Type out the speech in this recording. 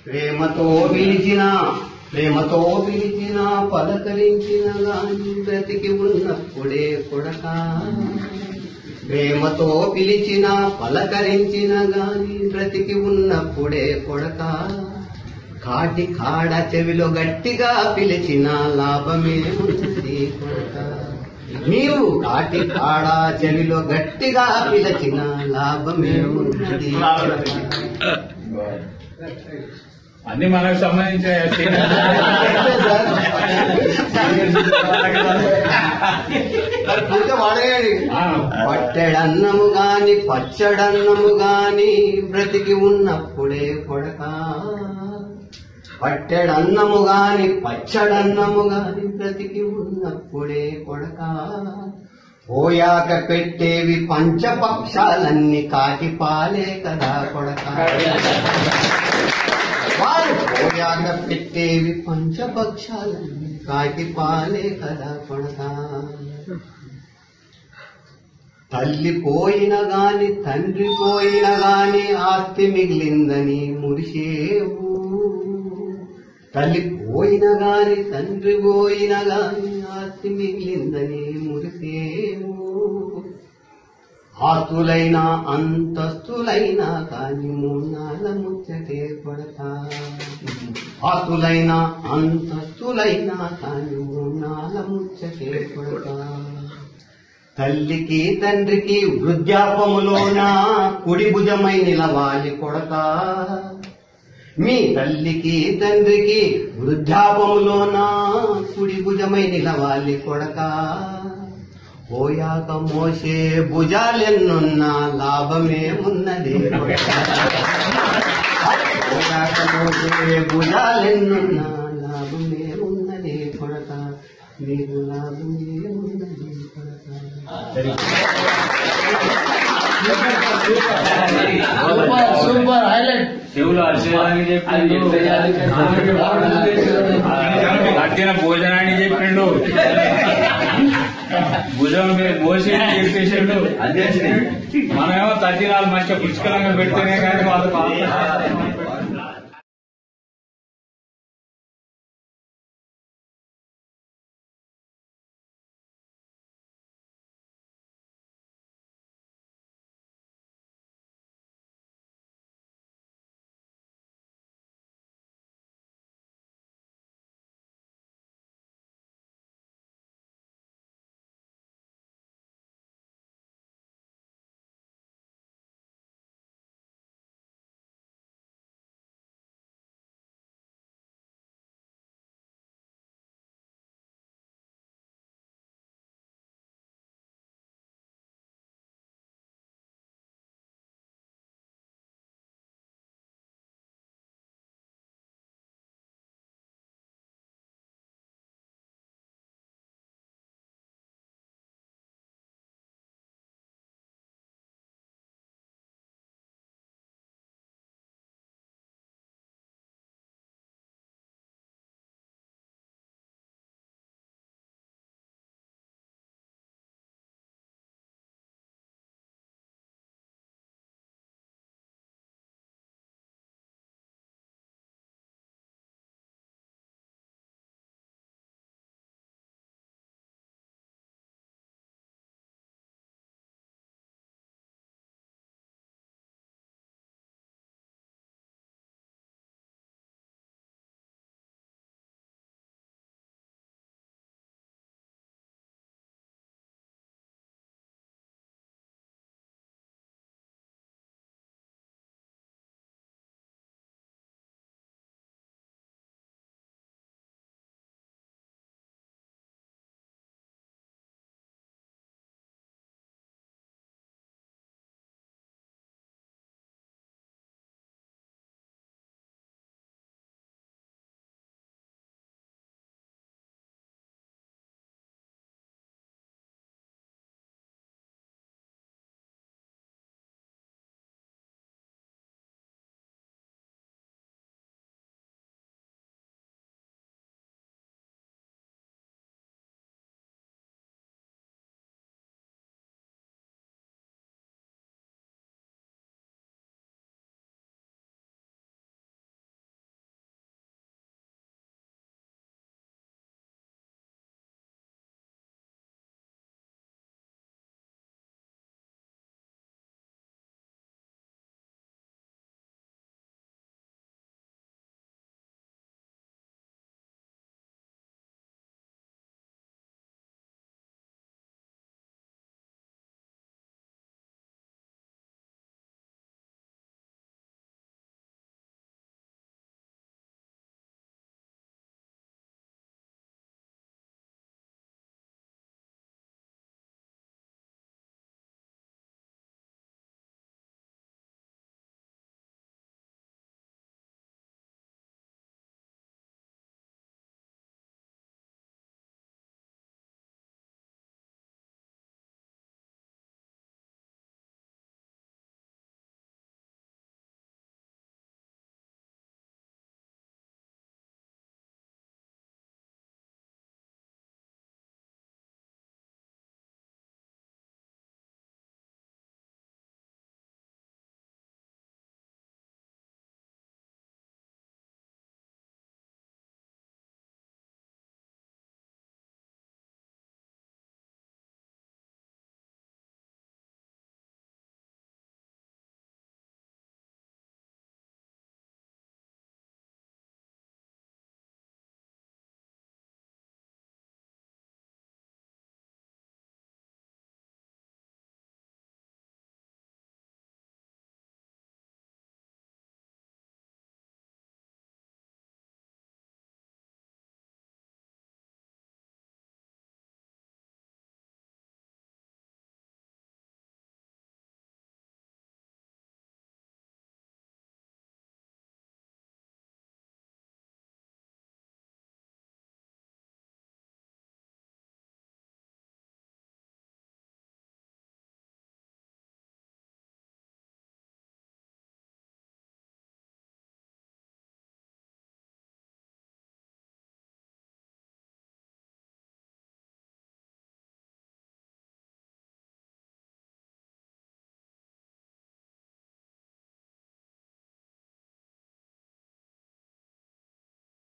ప్రేమతో పిలిచిన ప్రేమతో పిలిచిన పలకరించిన గాని బ్రతికి ఉన్నప్పుడే కొడక ప్రేమతో పిలిచిన పలకరించిన గాని బ్రతికి ఉన్నప్పుడే కొడక కాటి కాడ చెవిలో గట్టిగా పిలిచిన లాభమే ఉంది కొడక నీవు కాటి కాడ చెవిలో గట్టిగా పిలిచిన లాభమే ఉన్నది కొడకా. అన్ని మనకు సంబంధించిన పూజ వాడేయాలి ఆ. పట్టెడన్నము గాని పచ్చడన్నము గాని బ్రతికి ఉన్నప్పుడే కొడక పట్టెడన్నము గాని పచ్చడన్నము గాని బ్రతికి ఉన్నప్పుడే కొడక పోయాక పెట్టేవి పంచపక్షాలన్నీ కాటి పాలే కదా కొడక వారు పోయాక పెట్టేవి పంచపక్షాలన్నీ కాటి పాలే కదా కొడక తల్లి పోయిన గాని తండ్రి పోయిన గాని ఆస్తి మిగిలిందని మురిసేవు తల్లి పోయిన గాని తండ్రి పోయిన గాని ఆస్తి మిగిలిందని మురిసేవు ఆస్తులైనా అంతస్తులైనా కాని మూనాల ముచ్చటే కొడతా ఆస్తులైనా అంతస్తులైనా కాని మూనాల ముచ్చటే కొడతా తల్లికి తండ్రికి వృద్ధాపములోన కుడి భుజమై నిలవాలి కొడక మీ తల్లికి తండ్రికి వృద్ధాపములోన కుడి భుజమై నిలవాలి కొడక పోయాక మోసే భుజాలెన్నున్నా లాభమే ఉన్నది కొడక పోయాక మోసే భుజాలెన్నున్నా లాభమే ఉన్నది కొడక నీకు లాభమే ఉన్నది కొడక సూపర్ సూపర్ హైలైట్ చెవులు అరిచేదానికి చెప్పిండు మధ్యన భోజనాన్ని చెప్పిండు భుజం మీద మోసి చెప్పేసిండు మనమేమో తద్దినాలు మంచిగా పుష్కలంగా పెడితేనే కానీ వాళ్ళు